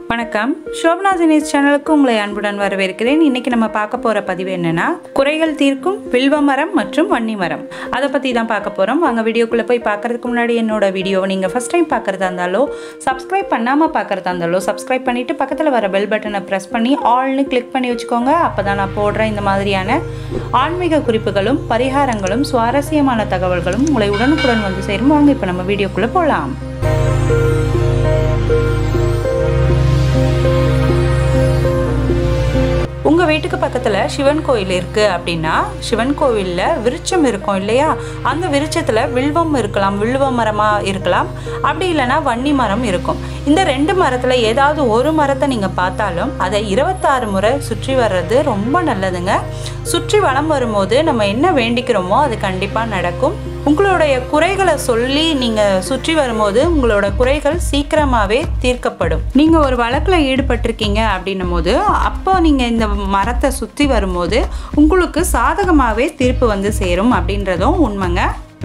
வணக்கம் சோபனா தினேஷ் சேனலுக்கு உங்களை அன்புடன் வரவேற்கிறேன் இன்னைக்கு நம்ம பார்க்க போற பதிவு என்னன்னா குறைகள் தீர்க்கும் வில்வ மரம் மற்றும் வன்னி மரம் அதை பத்தி தான் பார்க்க போறோம் வாங்க வீடியோக்குள்ள போய் பார்க்கறதுக்கு முன்னாடி என்னோட வீடியோவை நீங்க ஃபர்ஸ்ட் டைம் பார்க்கறதா இருந்தாலோ சப்ஸ்கிரைப் பண்ணாம பார்க்கறதா இருந்தாலோ சப்ஸ்கிரைப் பண்ணிட்டு பக்கத்துல வர பெல் பட்டனை பிரஸ் பண்ணி ஆல்னு கிளிக் பண்ணி வச்சுக்கோங்க அப்பதான் நான் போடுற இந்த மாதிரியான ஆன்மீக குறிப்புகளும் பரிகாரங்களும் சுவாரஸ்யமான தகவல்களும் உங்களை உடனுக்குடன் வந்து சேரும் வாங்க இப்போ நம்ம வீடியோக்குள்ள போகலாம் உங்கள் வீட்டுக்கு பக்கத்தில் சிவன் கோயில் இருக்குது அப்படின்னா சிவன் கோவிலில் விருட்சம் இருக்கும் இல்லையா அந்த விருட்சத்தில் வில்வம் இருக்கலாம் வில்வ மரமாக இருக்கலாம் அப்படி இல்லைன்னா வன்னி மரம் இருக்கும் இந்த ரெண்டு மரத்தில் ஏதாவது ஒரு மரத்தை நீங்கள் பார்த்தாலும் அதை இருபத்தாறு முறை சுற்றி வர்றது ரொம்ப நல்லதுங்க சுற்றி வலம் வரும்போது நம்ம என்ன வேண்டிக்கிறோமோ அது கண்டிப்பாக நடக்கும் உங்களுடைய குறைகளை சொல்லி நீங்கள் சுற்றி வரும்போது உங்களோட குறைகள் சீக்கிரமாகவே தீர்க்கப்படும் நீங்கள் ஒரு வழக்கில் ஈடுபட்டிருக்கீங்க அப்படின்னும் போது அப்போ நீங்கள் இந்த மரத்தை சுற்றி வரும்போது உங்களுக்கு சாதகமாகவே தீர்ப்பு வந்து சேரும் அப்படின்றதும் உண்மைங்க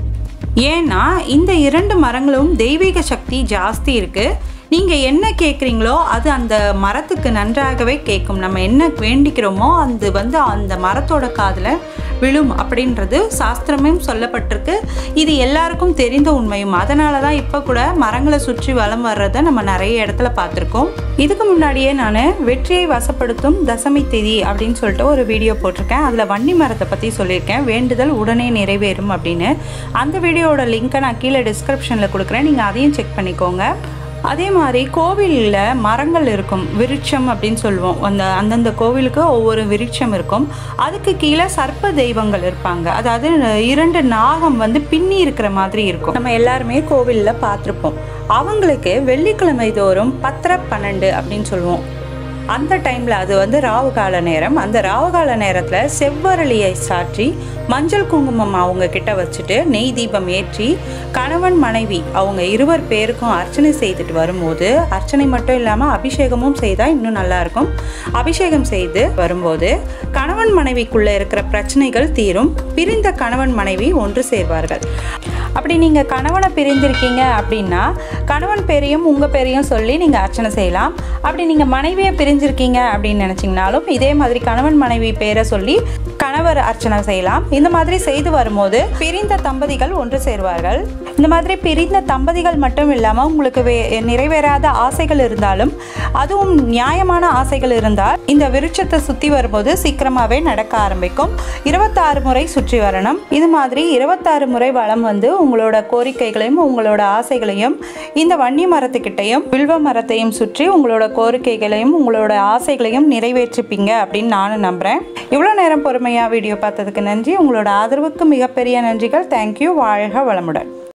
ஏன்னா இந்த இரண்டு மரங்களும் தெய்வீக சக்தி ஜாஸ்தி இருக்குது நீங்கள் என்ன கேட்குறீங்களோ அது அந்த மரத்துக்கு நன்றாகவே கேட்கும் நம்ம என்ன வேண்டிக்கிறோமோ அது வந்து அந்த மரத்தோட காதில் விழும் அப்படின்றது சாஸ்திரமும் சொல்லப்பட்டிருக்கு இது எல்லாருக்கும் தெரிந்த உண்மையும் அதனால தான் இப்போ கூட மரங்களை சுற்றி வலம் வர்றதை நம்ம நிறைய இடத்துல பார்த்துருக்கோம் இதுக்கு முன்னாடியே நான் வெற்றியை வசப்படுத்தும் தசமி திதி அப்படின்னு சொல்லிட்டு ஒரு வீடியோ போட்டிருக்கேன் அதில் வன்னி மரத்தை பற்றி சொல்லியிருக்கேன் வேண்டுதல் உடனே நிறைவேறும் அப்படின்னு அந்த வீடியோவோட லிங்க்கை நான் கீழே டிஸ்கிரிப்ஷனில் கொடுக்குறேன் நீங்கள் அதையும் செக் பண்ணிக்கோங்க அதே மாதிரி கோவிலில் மரங்கள் இருக்கும் விருட்சம் அப்படின்னு சொல்லுவோம் அந்த அந்தந்த கோவிலுக்கு ஒவ்வொரு விருட்சம் இருக்கும் அதுக்கு கீழே சர்ப்ப தெய்வங்கள் இருப்பாங்க அதாவது இரண்டு நாகம் வந்து பின்னி இருக்கிற மாதிரி இருக்கும் நம்ம எல்லாருமே கோவிலில் பார்த்துருப்போம் அவங்களுக்கு வெள்ளிக்கிழமை தோறும் பத்திர பன்னெண்டு அப்படின்னு சொல்லுவோம் அந்த டைமில் அது வந்து ராவு கால நேரம் அந்த ராவு கால நேரத்தில் செவ்வரளியை சாற்றி மஞ்சள் குங்குமம் அவங்க கிட்ட வச்சுட்டு நெய் தீபம் ஏற்றி கணவன் மனைவி அவங்க இருவர் பேருக்கும் அர்ச்சனை செய்துட்டு வரும்போது அர்ச்சனை மட்டும் இல்லாமல் அபிஷேகமும் செய்தால் இன்னும் நல்லாயிருக்கும் அபிஷேகம் செய்து வரும்போது கணவன் மனைவிக்குள்ளே இருக்கிற பிரச்சனைகள் தீரும் பிரிந்த கணவன் மனைவி ஒன்று சேர்வார்கள் அப்படி நீங்கள் கணவனை பிரிந்திருக்கீங்க அப்படின்னா கணவன் பேரையும் உங்கள் பேரையும் சொல்லி நீங்கள் அர்ச்சனை செய்யலாம் அப்படி நீங்கள் மனைவியை பிரிஞ்சிருக்கீங்க அப்படின்னு நினச்சிங்கனாலும் இதே மாதிரி கணவன் மனைவி பேரை சொல்லி கணவர் அர்ச்சனை செய்யலாம் இந்த மாதிரி செய்து வரும்போது பிரிந்த தம்பதிகள் ஒன்று சேர்வார்கள் இந்த மாதிரி பிரிந்த தம்பதிகள் மட்டும் இல்லாமல் உங்களுக்கு வே நிறைவேறாத ஆசைகள் இருந்தாலும் அதுவும் நியாயமான ஆசைகள் இருந்தால் இந்த விருட்சத்தை சுற்றி வரும்போது சீக்கிரமாகவே நடக்க ஆரம்பிக்கும் இருபத்தாறு முறை சுற்றி வரணும் இது மாதிரி இருபத்தாறு முறை வளம் வந்து உங்களோட கோரிக்கைகளையும் உங்களோட ஆசைகளையும் இந்த வன்னி மரத்துக்கிட்டையும் வில்வ மரத்தையும் சுற்றி உங்களோட கோரிக்கைகளையும் உங்களோட ஆசைகளையும் நிறைவேற்றிப்பீங்க அப்படின்னு நானும் நம்புகிறேன் இவ்வளோ நேரம் பொறுமையாக வீடியோ பார்த்ததுக்கு நன்றி உங்களோட ஆதரவுக்கு மிகப்பெரிய நன்றிகள் தேங்க்யூ வாழ்க வளமுடன்